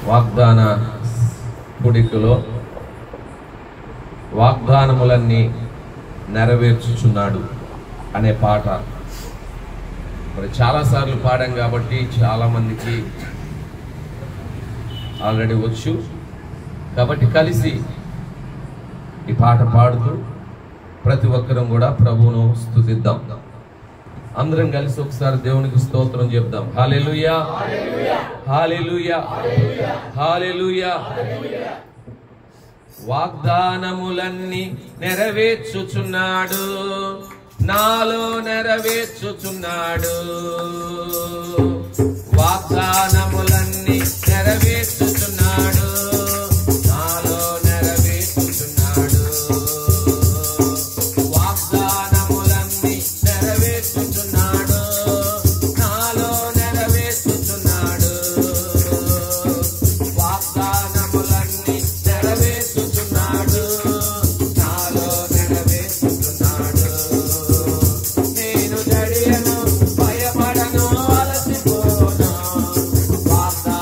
వాగ్దాన పుడికలో వాగ్దానములన్నీ నెరవేర్చుచున్నాడు అనే పాట మరి చాలాసార్లు పాడాం కాబట్టి చాలామందికి ఆల్రెడీ వచ్చు కాబట్టి కలిసి ఈ పాట పాడుతూ ప్రతి ఒక్కరం కూడా ప్రభువును స్తుతిద్దాం అందరం కలిసి ఒకసారి దేవునికి స్తోత్రం చెప్దాం హాలెలుయా హాలెలుయా హాలెలుయా వాగ్దానములన్నీ నెరవేర్చుచున్నాడు నాలో నెరవేర్చుచున్నాడు వాగ్దానములన్నీ నెరవేర్చుచున్నాడు నాలో నెరవేర్చుచున్నాడు వాగ్దానములన్నీ నెరవేర్చుచున్నాడు నాలో నెరవేర్చుచున్నాడు వాగ్దానములన్నీ నెరవేర్చుచున్నాడు నాలో నెరవేర్చుచున్నాడు నేను జడియను భయపడను అలసిపోను వాగ్దానములన్నీ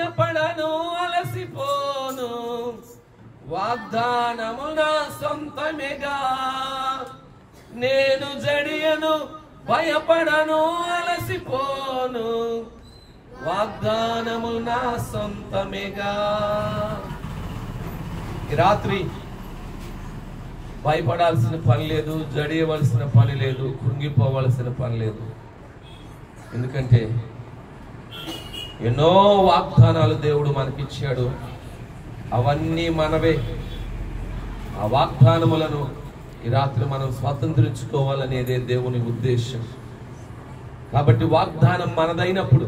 భయపడను అలసిపోను వాగ్దానము నా సొంతమేగా నేను జడియను భయపడను అలసిపోను వాగ్దానము నా సొంతమేగా ఈ రాత్రి భయపడాల్సిన పని లేదు జడియవలసిన పని లేదు కృంగిపోవలసిన పని లేదు ఎందుకంటే ఎన్నో వాగ్దానాలు దేవుడు మనకిచ్చాడు అవన్నీ మనవే ఆ వాగ్దానములను ఈ రాత్రి మనం స్వాతంత్రించుకోవాలనేదే దేవుని ఉద్దేశం కాబట్టి వాగ్దానం మనదైనప్పుడు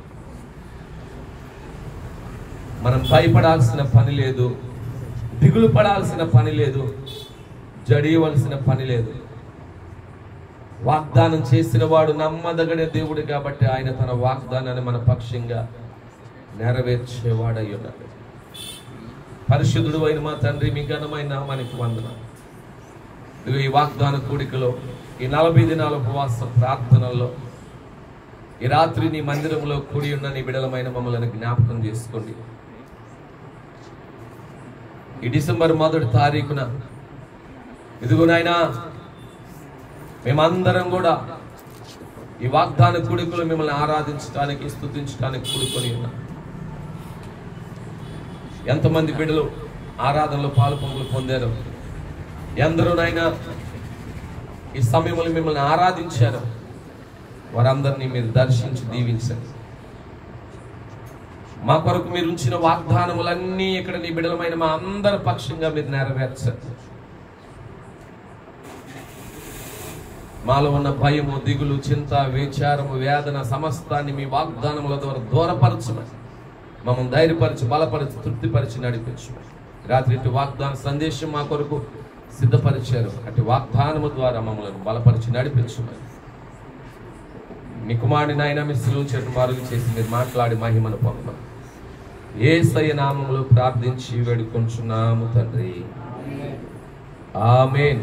మనం భయపడాల్సిన పని లేదు దిగులు పడాల్సిన పని లేదు జడియవలసిన పని లేదు వాగ్దానం చేసిన వాడు నమ్మదగనే దేవుడు కాబట్టి ఆయన తన వాగ్దానాన్ని మన పక్షంగా నెరవేర్చేవాడై ఉన్నాడు పరిశుద్ధుడు అయిన మా తండ్రి మీ ఘనమైన నామానికి వందన ఇదిగో ఈ వాగ్దాన కూడికలో ఈ నలభై దినాల ఉపవాస ప్రార్థనల్లో ఈ రాత్రి నీ మందిరంలో కూడి ఉన్న నీ బిడలమైన మమ్మల్ని జ్ఞాపకం చేసుకోండి ఈ డిసెంబర్ మొదటి తారీఖున ఇదిగో నాయనా మేమందరం కూడా ఈ వాగ్దాన కూడికలు మిమ్మల్ని ఆరాధించడానికి స్తుతించడానికి కూడుకొని ఉన్నాం ఎంతమంది బిడ్డలు ఆరాధనలో పాలు పొంగులు పొందారు ఎందరూ నాయన ఈ సమయంలో మిమ్మల్ని ఆరాధించారు వారందరినీ మీరు దర్శించి దీవించండి మా కొరకు మీరు ఉంచిన వాగ్దానములన్నీ ఇక్కడ నీ బిడలమైన మా అందరి పక్షంగా మీరు నెరవేర్చండి మాలో ఉన్న భయము దిగులు చింత విచారము వేదన సమస్తాన్ని మీ వాగ్దానముల ద్వారా దూరపరచమని మమ్మల్ని ధైర్యపరిచి బలపరిచి తృప్తిపరిచి నడిపించమని రాత్రి ఇటు వాగ్దాన సందేశం మా కొరకు సిద్ధపరిచారు అటు వాగ్దానము ద్వారా మమ్మల్ని బలపరిచి నడిపించమని మీ కుమారుని నాయన మీ సులువు చెట్టు మారుగు చేసి మీరు మాట్లాడి మహిమను పొందమని ఏ నామంలో ప్రార్థించి వేడుకొంచున్నాము తండ్రి ఆమెన్